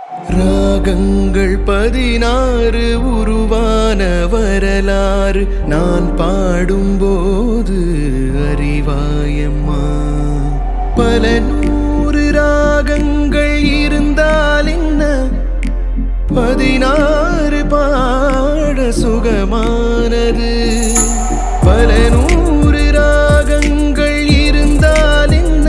ராகங்கள் பதினாறு உருவான வரலாறு நான் பாடும்போது அறிவாயம்மா பல நூறு ராகங்கள் இருந்தால் என்ன பதினாறு பாட சுகமானது பல நூறு ராகங்கள் இருந்தால் என்ன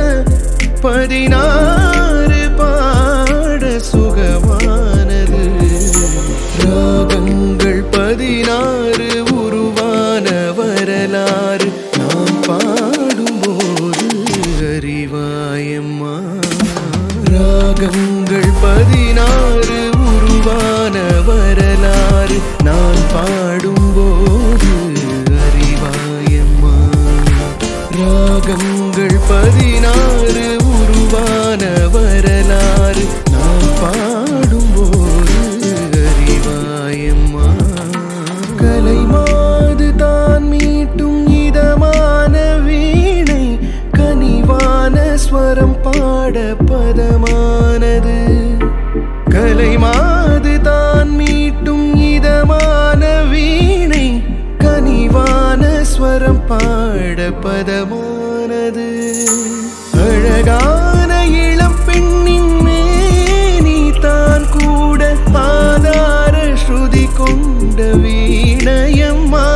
பதினாறு பாட சுகமானது ராகங்கள் பதினாறு உருவான வரலாறு நாம் பாடும்போது அறிவாயம்மா ராகங்கள் பதினாறு உருவான வரலாறு நான் பாடும்போது அறிவாயம்மா ராகங்கள் பதினாறு உருவான வரலாறு நான் பாடும்போது அறிவாயம்மா கலைமாது தான் மீட்டும் இதமான வீணை கனிவான ஸ்வரம் பாட பதமானது கலைமாது தான் மீட்டும் இதமான வீணை கனிவான ஸ்வரம் பாட பதமானது அழகான இளம் பெண்ணின் மேனி தான் கூட ஆதார ஸ்ருதி கொண்ட வீணையம்மா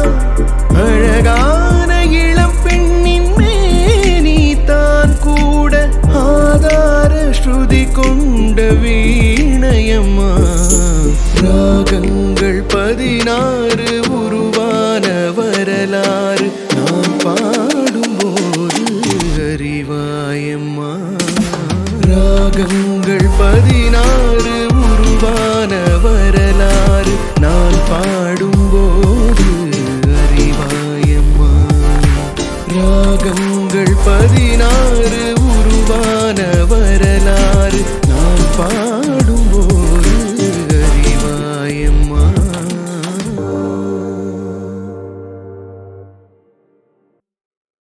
அழகான இளம் பெண்ணின் மேனி தான் கூட ஆதார ஸ்ருதி கொண்ட வீணையம்மா ராகங்கள் பதினாறு உருவான வரலாறு நாம் பாடும்போது அறிவாயம்மா ராகங்கள் பதினாறு உருவான வரலாறு நான் பாடும்போது அறிவாயம்மா ராகங்கள் பதினாறு